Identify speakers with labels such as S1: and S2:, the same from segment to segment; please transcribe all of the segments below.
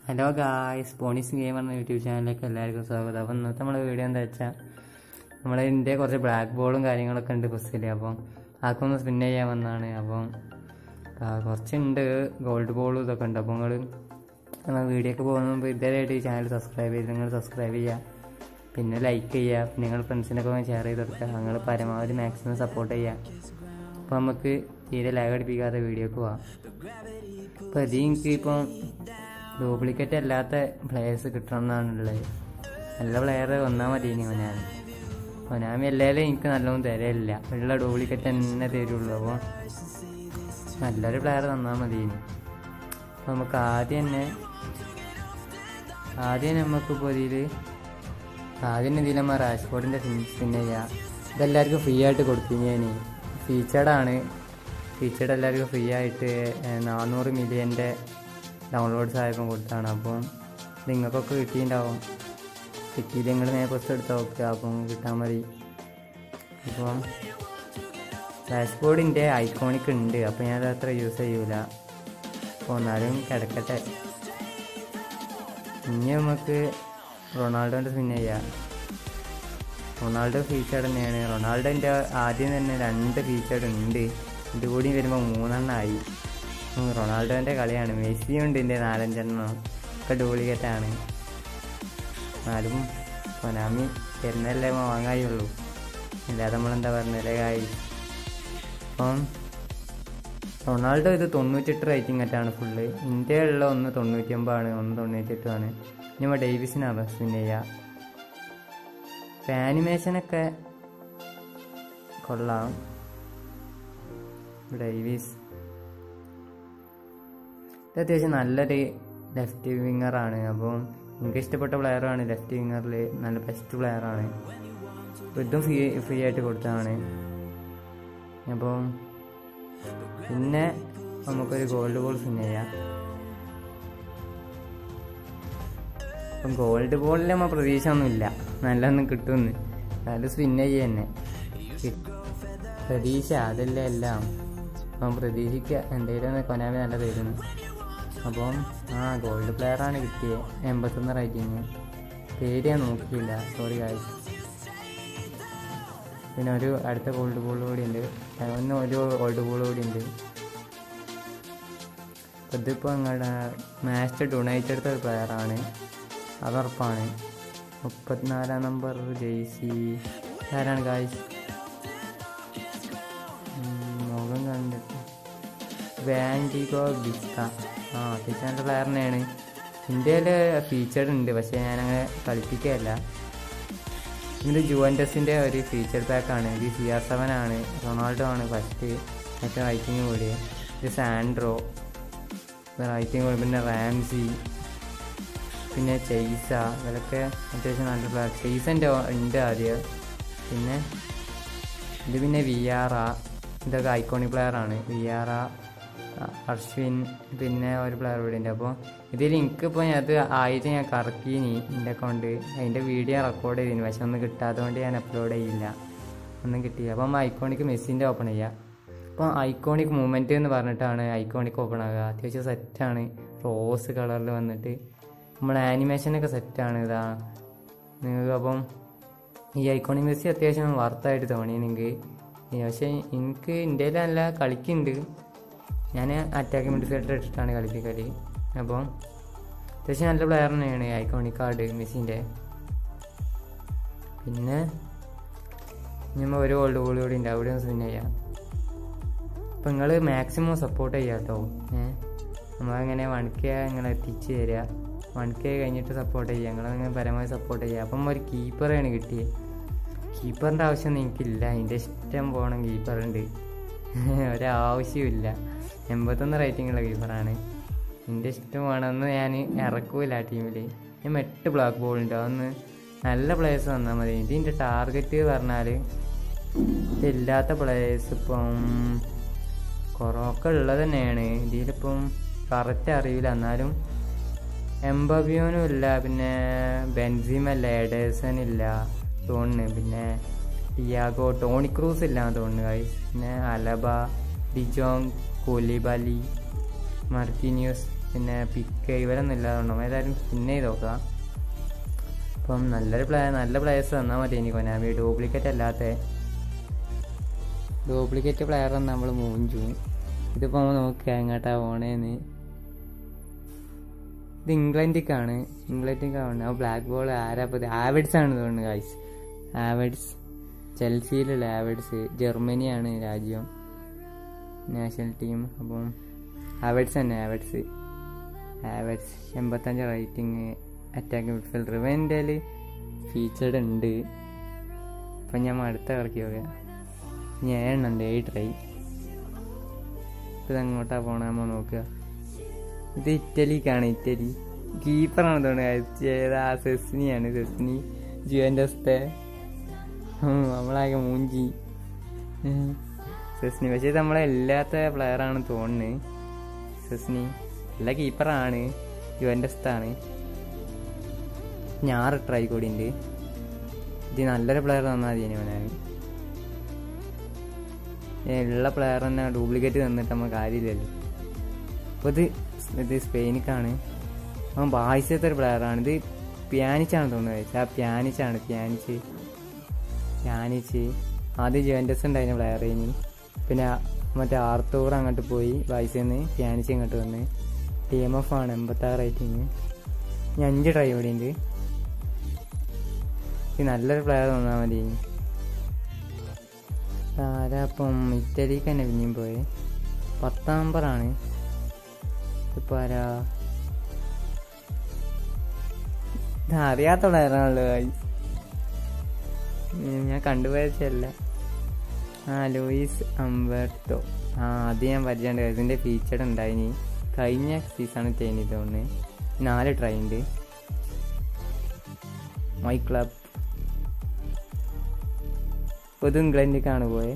S1: Hello guys ponies game എന്ന YouTube ചാനലിലേക്ക് എല്ലാവർക്കും സ്വാഗതം അപ്പം ഇന്നത്തെ നമ്മുടെ വീഡിയോ എന്താ വെച്ചാൽ നമ്മളെ ഇന്ത്യ കുറച്ച് ബ്ലാക്ക് ബോളും കാര്യങ്ങളൊക്കെ ഉണ്ട് ബസ്സിൽ അപ്പം അതൊക്കെ സ്പിൻ ചെയ്യാൻ വന്നതാണ് അപ്പം ആ, കുറച്ചുണ്ട് ഗോൾഡ് ബോളും ഇതൊക്കെ ഉണ്ട് അപ്പോൾ നിങ്ങൾ നമ്മൾ വീഡിയോ ഒക്കെ പോകുന്ന മുമ്പ് ഇതുവരെയായിട്ട് ഈ ചാനൽ സബ്സ്ക്രൈബ് ചെയ്ത് നിങ്ങൾ സബ്സ്ക്രൈബ് ചെയ്യുക പിന്നെ ലൈക്ക് ചെയ്യുക പിന്നെ നിങ്ങൾ ഫ്രണ്ട്സിനൊക്കെ ഷെയർ ചെയ്ത് കൊടുക്കുക നിങ്ങൾ പരമാവധി മാക്സിമം സപ്പോർട്ട് ചെയ്യുക അപ്പോൾ നമുക്ക് തീരെ ലാഗ് അടിപ്പിക്കാത്ത വീഡിയോക്ക് പോവാം അപ്പോൾ ഇത് എനിക്ക് ഇപ്പം ഡ്യൂപ്ലിക്കേറ്റ് അല്ലാത്ത പ്ലെയേഴ്സ് കിട്ടണം എന്നാണുള്ളത് നല്ല പ്ലെയർ വന്നാൽ മതി ഇനി ഞാൻ അപ്പോൾ ഞാൻ എല്ലാവരും എനിക്ക് നല്ലോണം തരയില്ല ഉള്ള ഡ്യൂപ്ലിക്കേറ്റ് തന്നെ തരുള്ളൂ അപ്പോൾ നല്ലൊരു പ്ലെയർ തന്നാൽ മതി ഇനി അപ്പോൾ നമുക്ക് ആദ്യം തന്നെ ആദ്യം നമുക്കിപ്പോൾ ഇതിൽ ആദ്യം ഇതിൽ നമ്മൾ റാഷ്ഫോർഡിൻ്റെ സ്പിൻ ചെയ്യുക ഇതെല്ലാവർക്കും ഫ്രീ ആയിട്ട് കൊടുക്കും ഞാൻ ഫീച്ചേർഡാണ് ഫീച്ചേർഡ് എല്ലാവർക്കും ഫ്രീ ആയിട്ട് ഏഹ്, നാനൂറ് മില്യൻ്റെ ഡൗൺലോഡ്സ് ആയപ്പോൾ കൊടുത്താണ് അപ്പം നിങ്ങൾക്കൊക്കെ കിട്ടിയിട്ടുണ്ടാവും കിട്ടിയിട്ട് നിങ്ങൾ നേരെ പോസ്റ്റ് എടുത്ത് നോക്കുക അപ്പം കിട്ടാൻ മതി അപ്പം ഡാഷ്ബോർഡിൻ്റെ ഐക്കോണിക് ഉണ്ട് അപ്പോൾ ഞാനത് അത്ര യൂസ് ചെയ്യൂല അപ്പോൾ എന്നാലും കിടക്കട്ടെ ഇനി നമുക്ക് റൊണാൾഡോൻ്റെ സ്പിൻ ചെയ്യാം റൊണാൾഡോ ഫീച്ചേർഡ് തന്നെയാണ് റൊണാൾഡോൻ്റെ ആദ്യം തന്നെ രണ്ട് ഫീച്ചേർഡ് ഉണ്ട് ഇത് കൂടി വരുമ്പോൾ മൂന്നെണ്ണമായി ഉം, റൊണാൾഡോൻ്റെ കളിയാണ് മെസ്സിയും ഉണ്ട് എൻ്റെ നാലഞ്ചെണ്ണം ഒക്കെ ഡ്യൂപ്ലിക്കേറ്റാണ് എന്നാലും കൊനാമി തരുന്നല്ലേ വാങ്ങായുള്ളൂ ഇല്ലാതെ നമ്മളെന്താ പറഞ്ഞല്ലേ കായി അപ്പം റൊണാൾഡോ ഇത് തൊണ്ണൂറ്റെട്ട് റേറ്റിംഗ് ആയിട്ടാണ് ഫുള്ള് ഇന്ത്യയിലുള്ള ഒന്ന് തൊണ്ണൂറ്റി ഒമ്പതാണ് ഒന്ന് തൊണ്ണൂറ്റെട്ടുമാണ് ഇനി നമ്മൾ ഡേവിസിനാണ് സ്പിൻ ചെയ്യുക ഇപ്പം ആനിമേഷനൊക്കെ കൊള്ളാം ഡേവിസ് ഇത് അത്യാവശ്യം നല്ലൊരു ലെഫ്റ്റ് വിങ്ങറാണ് അപ്പം എനിക്ക് ഇഷ്ടപ്പെട്ട പ്ലെയറാണ് ലെഫ്റ്റ് വിങ്ങറിൽ നല്ല ബെസ്റ്റ് പ്ലെയറാണ് അപ്പോൾ ഇതും ഫ്രീ ഫ്രീ ആയിട്ട് കൊടുത്തതാണ് അപ്പം പിന്നെ നമുക്കൊരു ഗോൾഡ് ബോൾ സ്പിൻ ചെയ്യാം അപ്പം ഗോൾഡ് ബോളിൽ നമ്മൾ പ്രതീക്ഷ ഒന്നുമില്ല നല്ലൊന്നും കിട്ടുമെന്ന് നല്ല സ്പിൻ ചെയ്യുക തന്നെ കി- പ്രതീക്ഷ അതല്ലേ എല്ലാം അപ്പം പ്രതീക്ഷിക്കുക എന്തെങ്കിലും കൊനാമി നല്ല തരുന്നു അപ്പം ആ ഗോൾഡ് പ്ലെയറാണ് കിട്ടിയത് എൺപത്തൊന്ന് റേറ്റിങ് പേര് ഞാൻ നോക്കിയില്ല സോറി കാര്യം പിന്നെ ഒരു അടുത്ത ഗോൾഡ് ബോൾ കൂടി ഉണ്ട് ഒന്ന് ഒരു ഗോൾഡ് ബോൾ കൂടി ഉണ്ട് അപ്പോൾ ഇതിപ്പോൾ നിങ്ങളുടെ മാച്ച് ഡൊണേറ്റ് എടുത്ത ഒരു പ്ലെയറാണ് അതുറപ്പാണ് മുപ്പത്തിനാലാം നമ്പർ ജെയ്സി ആരാണ് കായ്സ് മുഖം കണ്ടിട്ട് വാൻഡിഗോ ബിസ്ക ആ അത്യാവശ്യം നല്ല പ്ലെയർ തന്നെയാണ് ഇന്ത്യയിൽ ഫീച്ചേർഡ് ഉണ്ട് പക്ഷേ ഞാനങ്ങനെ കളിപ്പിക്കുകയല്ല ഇത് ജുവൻറ്റസിൻ്റെ ഒരു ഫീച്ചർ പാക്കാണ് ഇത് സി ആർ സെവൻ ആണ് റൊണാൾഡോ ആണ് ഫസ്റ്റ് ഏറ്റവും റൈറ്റിംഗ് കൂടിയ ഇത് സാൻഡ്രോ റൈറ്റിംഗ് കൂടി പിന്നെ റാംസി പിന്നെ ചെയ്സ ഇവരൊക്കെ അത്യാവശ്യം നല്ല പ്ലെയർ ചെയ്സൻ്റെ ഉണ്ട് ആദ്യം പിന്നെ ഇത് പിന്നെ വി ആർ ആ ഇതൊക്കെ ഐക്കോണിക് പ്ലെയറാണ് വി ആർ ആ അർശ്വിൻ പിന്നെ ഒരു പ്ലെയർ കൂടി ഉണ്ട് അപ്പോൾ ഇതിൽ എനിക്കിപ്പോൾ അത് ആയിട്ട് ഞാൻ കറക്കീനി എൻ്റെ അക്കൗണ്ട് അതിൻ്റെ വീഡിയോ റെക്കോർഡ് ചെയ്തിന് പക്ഷെ ഒന്നും കിട്ടാത്തതുകൊണ്ട് ഞാൻ അപ്ലോഡ് ചെയ്യില്ല ഒന്നും കിട്ടിയില്ല അപ്പം ഐക്കോണിക് മെസ്സിൻ്റെ ഓപ്പൺ ചെയ്യുക അപ്പോൾ ഐക്കോണിക് മൂവ്മെൻറ്റ് എന്ന് പറഞ്ഞിട്ടാണ് ഐക്കോണിക് ഓപ്പൺ ആകുക അത്യാവശ്യം സെറ്റാണ് റോസ് കളറിൽ വന്നിട്ട് നമ്മൾ ആനിമേഷനൊക്കെ സെറ്റാണ് ഇതാ നിങ്ങൾക്ക് അപ്പം ഈ ഐക്കോണിക് മെസ്സി അത്യാവശ്യം വർത്തായിട്ട് തോന്നി എനിക്ക് പക്ഷേ എനിക്ക് ഇന്ത്യയിൽ നല്ല കളിക്കുന്നുണ്ട് ഞാൻ അറ്റാക്കിംഗ് മിഡ്ഫീൽഡർ ഇട്ടിട്ടാണ് കളിപ്പിക്കല് അപ്പം അത്യാവശ്യം നല്ല പ്ലെയർ തന്നെയാണ് ഐക്കോണിക് കാർഡ് മെസ്സിൻ്റെ പിന്നെ നമ്മൾ ഒരു ഗോൾഡ് ഗോൾ കൂടി ഉണ്ട് അവിടെ സ്പിൻ ചെയ്യാം അപ്പം നിങ്ങൾ മാക്സിമം സപ്പോർട്ട് ചെയ്യാം കേട്ടോ ഏഹ് നമ്മളങ്ങനെ വൺ കെ ഇങ്ങനെ എത്തിച്ച് തരിക വൺ കെ കഴിഞ്ഞിട്ട് സപ്പോർട്ട് ചെയ്യുക നിങ്ങളങ്ങനെ പരമാവധി സപ്പോർട്ട് ചെയ്യുക അപ്പം ഒരു കീപ്പറാണ് കിട്ടിയത് കീപ്പറിൻ്റെ ആവശ്യമൊന്നും എനിക്കില്ല എൻ്റെ ഇഷ്ടം പോകണം കീപ്പറുണ്ട് ഒരാവശ്യമില്ല എൺപത്തൊന്ന് റേറ്റിംഗുള്ള കീപ്പറാണ് എൻ്റെ ഇഷ്ടം വേണമെന്ന് ഞാൻ ഇറക്കൂല ആ ടീമിൽ ഞാൻ എട്ട് ബ്ലാക്ക് ബോൾ ഉണ്ട് അതൊന്ന് നല്ല പ്ലേയേഴ്സ് വന്നാൽ മതി ഇതിൻ്റെ ടാർഗറ്റ് പറഞ്ഞാൽ ഇതില്ലാത്ത പ്ലേയേഴ്സ് ഇപ്പം കുറവൊക്കെ ഉള്ളത് തന്നെയാണ് ഇതിലിപ്പം കറക്റ്റ് അറിയില്ല എന്നാലും എംബബിയോനും ഇല്ല പിന്നെ ബെൻസിമല്ല എഡേഴ്സൺ ഇല്ല തോന്നുന്നു പിന്നെ ടിയാഗോ ടോണി ക്രൂസ് ഇല്ല തോന്നുന്നു ഗൈസ് പിന്നെ അലബ ഡിജോങ് കോലിബാലി മർക്കിനിയോസ് പിന്നെ പിക്ക് ഇവരൊന്നും ഇല്ലാതുകൊണ്ടും ഏതായാലും പിന്നെ ചെയ്ത് നോക്കാം അപ്പം നല്ലൊരു പ്ലെയർ നല്ല പ്ലെയേഴ്സ് തന്നാൽ മതി ഇനി കൊനാമി ഡ്യൂപ്ലിക്കേറ്റ് അല്ലാത്ത ഡ്യൂപ്ലിക്കേറ്റ് പ്ലെയർ നമ്മൾ മൂഞ്ചു ഇതിപ്പോൾ നമ്മൾ നോക്കുക എങ്ങോട്ടാ പോണേന്ന് ഇത് ഇംഗ്ലണ്ടിക്കാണ് ഇംഗ്ലണ്ടിക്കാണ് ആ ബ്ലാക്ക് ബോൾ ആരാ ഇപ്പോൾ ആവഡ്സ് ആണ് തോന്നുന്നു ഗൈസ് ആവഡ്സ് ചെൽസിയിലുള്ള ആവഡ്സ് ജർമ്മനിയാണ് രാജ്യം നാഷണൽ ടീം അപ്പം ആവഡ്സ് തന്നെ ആവഡ്സ് ആവഡ്സ് എൺപത്തഞ്ച് റേറ്റിംഗ് അറ്റാക്ക് മിഡ്ഫീൽഡർ ഇവ എൻ്റെ ഫീച്ചേർഡ് ഉണ്ട് അപ്പം ഞാൻ അടുത്ത കളിക്ക് നോക്കാം ഇനി ഏഴെണ്ണുണ്ട് ഏഴ് ട്രൈ ഇത് അങ്ങോട്ടാ പോണ നമ്മൾ നോക്കുക ഇത് ഇറ്റലിക്കാണ് ഇറ്റലി കീപ്പറാണ് തോന്നുന്നത് ഏതാ സെസ്നിയാണ് സെസ്നി ജുവൻ്റസ്ത്തെ നമ്മളാകെ മൂഞ്ചി ഉം. സെസ്നി പക്ഷേ ഇത് നമ്മളെ ഇല്ലാത്ത പ്ലെയറാണ് തോന്നുന്നത് സെസ്നി നല്ല കീപ്പറാണ് ജുവൻ്റസ്താണ് ഞാറ് ട്രൈ കൂടി ഉണ്ട് ഇത് നല്ലൊരു പ്ലെയർ തന്നാൽ മതി ഞാൻ ഉള്ള പ്ലെയർ തന്നെ ഡ്യൂപ്ലിക്കേറ്റ് തന്നിട്ട് നമ്മൾ കാര്യമില്ലല്ലോ അപ്പോൾ ഇത് ഇത് സ്പെയിനിക്കാണ് അവൻ ബായ്സത്തെ ഒരു പ്ലെയറാണ് ഇത് പ്യാനിച്ചാണ് തോന്നുന്നത് ആ പ്യാനിച്ചാണ് പ്യാനിച്ച് പ്യാനിച്ച് ആദ്യം ജുവൻറ്റസ് ഉണ്ടായിരുന്ന പ്ലെയർ ഇനി പിന്നെ മറ്റേ ആർത്തൂർ അങ്ങോട്ട് പോയി ബായ്സിന്ന് പ്യാനിച്ച് ഇങ്ങോട്ട് വന്ന് ടി എം എഫ് ആണ് എൺപത്താറ് റേറ്റിങ് ഇനി അഞ്ച് ട്രൈ കൂടി ഉണ്ട് ഇത് നല്ലൊരു പ്ലെയർ തന്നാൽ മതി ഇനി ആരാ അപ്പം ഇറ്റലിക്ക് തന്നെ പിന്നെയും പോയി പത്താം നമ്പറാണ് ഇപ്പൊ ആരാ ഇത് അറിയാത്ത പ്ലെയറാണല്ലോ guys. ഉം, ഞാൻ കണ്ടുപോയച്ചല്ല ആ ലൂയിസ് അംബർട്ടോ ആ അത് ഞാൻ പരിചയമുണ്ട് ഇതിൻ്റെ ഫീച്ചർ ഉണ്ടായിനി കഴിഞ്ഞ സീസണിൽ ചെയ്യുന്നത് തോന്നുന്നു നാല് ട്രൈ ഉണ്ട് മൈ ക്ലബ് ഇത് ഇംഗ്ലണ്ടിലേക്കാണ് പോയത്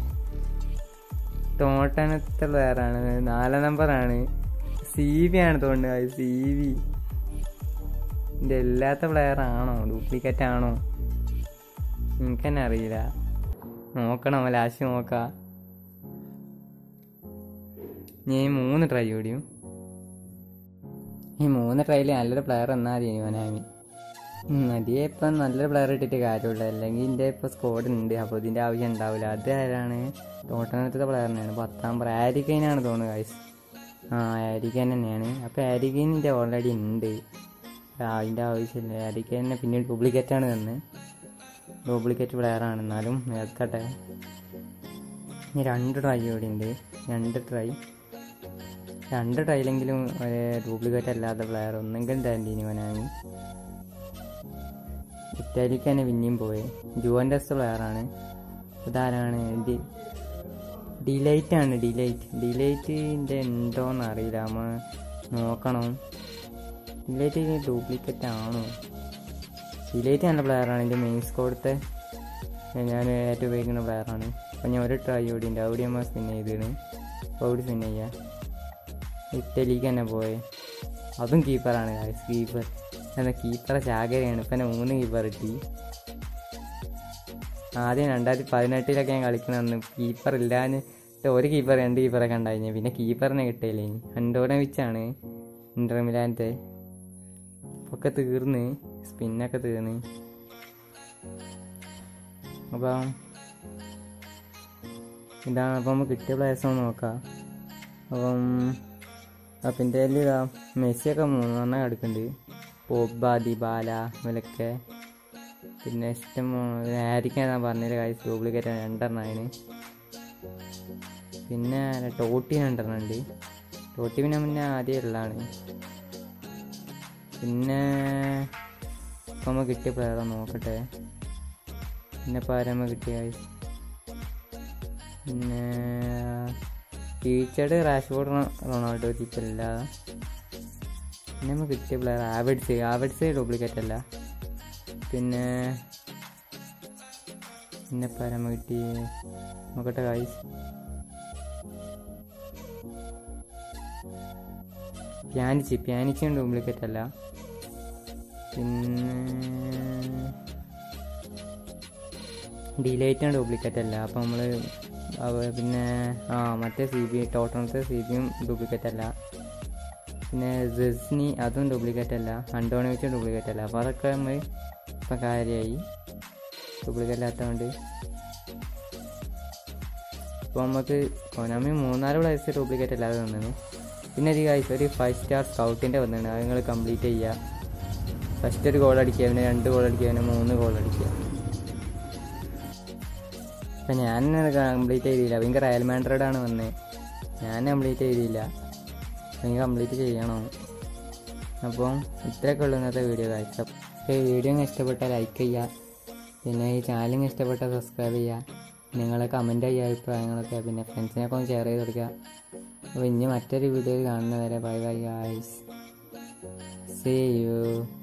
S1: ടോട്ടനത്തെ പ്ലെയറാണ് നാലാം നമ്പറാണ് സി വി ആണ് തോന്നുന്നത് സി വി ഇതിൻ്റെ എല്ലാത്ത പ്ലെയർ ആണോ ഡ്യൂപ്ലിക്കേറ്റ് ആണോ എനിക്ക് തന്നെ അറിയില്ല നോക്കണം ലാസ്റ്റ് നോക്കാം ഞാൻ ഈ മൂന്ന് ട്രൈ ഓടിയും ഈ മൂന്ന് ട്രൈയിൽ നല്ലൊരു പ്ലെയർ എന്നാ മതി മനാമി മതിയെ ഇപ്പം നല്ലൊരു പ്ലെയർ ഇട്ടിട്ട് കാര്യമുള്ളൂ അല്ലെങ്കിൽ ഇതിൻ്റെ ഇപ്പോൾ സ്കോഡ് ഉണ്ട് അപ്പോൾ ഇതിൻ്റെ ആവശ്യം ഉണ്ടാവില്ല അത് ആരാണ് ടോട്ടനത്തെ പ്ലെയറിനാണ് പത്താം നമ്പർ ആരിക്കൈനാണ് തോന്നുന്നത് ഗൈസ് ആ ആരിക്കൈൻ തന്നെയാണ് അപ്പോൾ ആരിക്കൈനിൻ്റെ ഓൾറെഡി ഉണ്ട് ആ, അതിൻ്റെ ആവശ്യമില്ല ആരിക്കൈനെ പിന്നീട് ഡ്യൂപ്ലിക്കേറ്റ് ആണ് തന്നെ ഡ്യൂപ്ലിക്കേറ്റ് പ്ലെയർ ആണ് എന്നാലും എടുക്കട്ടെ ഇനി രണ്ട് ട്രൈ കൂടി ഉണ്ട് രണ്ട് ട്രൈ രണ്ട് ട്രൈയിലെങ്കിലും ഡ്യൂപ്ലിക്കേറ്റ് അല്ലാത്ത പ്ലെയർ ഒന്നെങ്കിലും തരണ്ടീനി മനാമി ഇറ്റാലിക്ക് തന്നെ പിന്നെയും പോയി ജുവൻഡസ് പ്ലെയറാണ് ഇതാരാണ് ഡി ഡിലൈറ്റ് ആണ് ഡിലൈറ്റ് ഡിലൈറ്റിൻ്റെ ഉണ്ടോയെന്ന് അറിയില്ല നമ്മ നോക്കണം ഡിലൈറ്റ് ഡ്യൂപ്ലിക്കേറ്റ് ആണോ ഡിലൈറ്റ് നല്ല പ്ലെയറാണ് എൻ്റെ മെയിൻ സ്കോഡത്തെ ഞാൻ ഏറ്റവും ഉപയോഗിക്കുന്ന പ്ലെയറാണ് അപ്പം ഞാൻ ഒരു ട്രൈ കൂടി ഉണ്ട് അവിടെ നമ്മൾ സ്പിൻ ചെയ്തിരുന്നു അപ്പോൾ അവിടെ സ്പിൻ ചെയ്യാം ഇറ്റലിക്ക് തന്നെ പോയെ അതും കീപ്പറാണ് കീപ്പർ എന്നാൽ കീപ്പറെ ചാകരയാണ് ഇപ്പം എന്നെ മൂന്ന് കീപ്പർ കിട്ടി ആദ്യം രണ്ടായിരത്തി പതിനെട്ടിലൊക്കെ ഞാൻ കളിക്കണമെന്ന് കീപ്പർ ഇല്ലാന്ന് ഒരു കീപ്പർ രണ്ട് കീപ്പറൊക്കെ ഉണ്ടായിരുന്നു പിന്നെ കീപ്പറിനെ കിട്ടിയില്ല ഇനി അൻഡോനവിച്ചാണ് ഇന്റർമിലാൻ്റെ ഒക്കെ തീർന്ന് സ്പിന്നൊക്കെ തീർന്ന് അപ്പം ഇതാണ് അപ്പം നമുക്ക് കിട്ടിയ പ്ലേയേഴ്സ് ഒന്ന് നോക്കാം അപ്പം അപ്പം എൻ്റെ കയ്യിൽ ഇതാ മെസ്സിയൊക്കെ മൂന്നെണ്ണം കിടക്കുന്നുണ്ട് പോബ്ബ ദിബാല ഇവരൊക്കെ പിന്നെ ഇഷ്ടം ആയിരിക്കാൻ ഞാൻ പറഞ്ഞൊരു കാര്യം ഡ്യൂപ്ലിക്കേറ്റ് രണ്ടെണ്ണം അതിന് പിന്നെ ടോട്ടി രണ്ടെണ്ണം ഉണ്ട് ടോട്ടി പിന്നെ പിന്നെ ആദ്യം ഉള്ളതാണ് പിന്നെ ഇപ്പം നമ്മൾ കിട്ടിയ പ്ലെയറെ നോക്കട്ടെ പിന്നെ ഇപ്പോൾ ആരാമ കിട്ടിയ guys? പിന്നെ ടീച്ചേർഡ് റാഷ്ബോർഡ് റൊണാൾഡോ ടീച്ചറില്ല പിന്നെ നമുക്ക് കിട്ടിയ പ്ലെയർ ആവഡ്സ് ആവഡ്സ് ഡ്യൂപ്ലിക്കേറ്റ് അല്ല പിന്നെ പിന്നെ പരമ കിട്ടി നോക്കട്ടെ കായ്സ് പ്യാനിച്ച് പ്യാനിച്ചും ഡ്യൂപ്ലിക്കേറ്റ് അല്ല പിന്നെ ഡിലൈറ്റും ഡ്യൂപ്ലിക്കേറ്റ് അല്ല അപ്പം നമ്മൾ പിന്നെ ആ മറ്റേ സി ബി ടോട്ടണത്തെ സി ബിയും ഡ്യൂപ്ലിക്കേറ്റ് അല്ല പിന്നെ ജസ്നി അതും ഡ്യൂപ്ലിക്കേറ്റ് അല്ല അണ്ടോണിച്ചും ഡ്യൂപ്ലിക്കേറ്റ് അല്ല അപ്പോൾ അതൊക്കെ നമ്മൾ ഇപ്പം കാര്യമായി ഡ്യൂപ്ലിക്കേറ്റ് അല്ലാത്തതുകൊണ്ട് ഇപ്പോൾ നമുക്ക് കൊനാമി മൂന്നാല് പ്ലേസ് ഡ്യൂപ്ലിക്കേറ്റ് അല്ലാതെ തന്നു പിന്നെ ഒരു കാഴ്ച ഒരു ഫൈവ് സ്റ്റാർ സ്കൗട്ടിൻ്റെ വന്നിട്ടുണ്ട് അത് നിങ്ങൾ കംപ്ലീറ്റ് ചെയ്യുക ഫസ്റ്റ് ഒരു ഗോൾ അടിക്കുക പിന്നെ രണ്ട് ഗോൾ അടിക്കുക പിന്നെ മൂന്ന് ഗോൾ അടിക്കുക അപ്പം ഞാൻ കംപ്ലീറ്റ് ചെയ്തില്ല എനിക്ക് റയൽ മാൻഡ്രഡ് ആണ് വന്നത് ഞാൻ കംപ്ലീറ്റ് ചെയ്തില്ല എനിക്ക് കംപ്ലീറ്റ് ചെയ്യണോ അപ്പം ഇത്രയൊക്കെ ഉള്ളൂ ഇന്നത്തെ വീഡിയോ കാഴ്ച അപ്പോൾ ഈ വീഡിയോ ഇഷ്ടപ്പെട്ടാൽ ലൈക്ക് ചെയ്യുക പിന്നെ ഈ ചാനലിങ് ഇഷ്ടപ്പെട്ടാൽ സബ്സ്ക്രൈബ് ചെയ്യുക നിങ്ങളെ കമൻറ്റ് ചെയ്യുക അഭിപ്രായങ്ങളൊക്കെ പിന്നെ ഫ്രണ്ട്സിനൊക്കെ ഒന്ന് ഷെയർ ചെയ്ത് കൊടുക്കുക അപ്പോൾ ഇനി മറ്റൊരു വീഡിയോയിൽ കാണുന്നവരെ bye bye guys see U